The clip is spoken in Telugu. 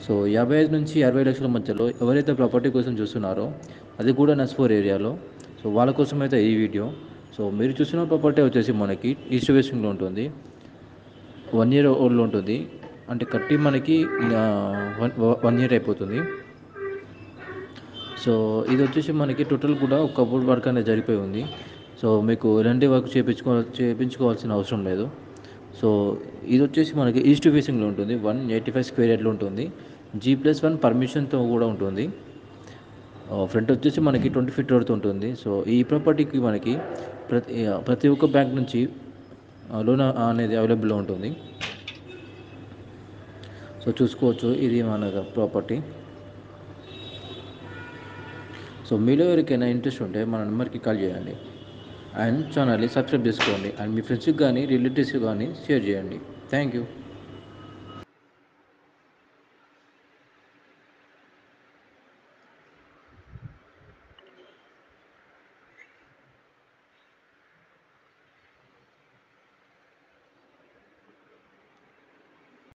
సో యాభై ఐదు నుంచి అరవై లక్షల మధ్యలో ఎవరైతే ప్రాపర్టీ కోసం చూస్తున్నారో అది కూడా నస్ఫోర్ ఏరియాలో సో వాళ్ళ కోసం అయితే ఈ వీడియో సో మీరు చూసిన ప్రాపర్టీ వచ్చేసి మనకి ఈస్ట్ వెస్టింగ్లో ఉంటుంది వన్ ఇయర్ ఓల్డ్లో ఉంటుంది అంటే కట్టి మనకి వన్ ఇయర్ అయిపోతుంది సో ఇది వచ్చేసి మనకి టోటల్ కూడా ఒక కబోర్డ్ వర్క్ అనేది జరిగిపోయి ఉంది సో మీకు ఎలాంటి వర్క్ చేయించుకో చేయించుకోవాల్సిన అవసరం లేదు సో ఇది వచ్చేసి మనకి ఈస్ట్ ఫేసింగ్లో ఉంటుంది వన్ ఎయిటీ ఫైవ్ స్క్వేర్ యార్డ్లో ఉంటుంది జీ ప్లస్ వన్ పర్మిషన్తో కూడా ఉంటుంది ఫ్రంట్ వచ్చేసి మనకి ట్వంటీ ఫీట్ రోడ్తో ఉంటుంది సో ఈ ప్రాపర్టీకి మనకి ప్రతి ప్రతి ఒక్క బ్యాంక్ నుంచి లోన్ అనేది అవైలబుల్లో ఉంటుంది సో చూసుకోవచ్చు ఇది మన ప్రాపర్టీ సో మీలో ఎవరికైనా ఇంట్రెస్ట్ ఉంటే మన నెంబర్కి కాల్ చేయండి అండ్ ఛానల్ని సబ్స్క్రైబ్ చేసుకోండి అండ్ మీ ఫ్రెండ్స్కి కానీ రిలేటివ్స్కి కానీ షేర్ చేయండి థ్యాంక్ యూ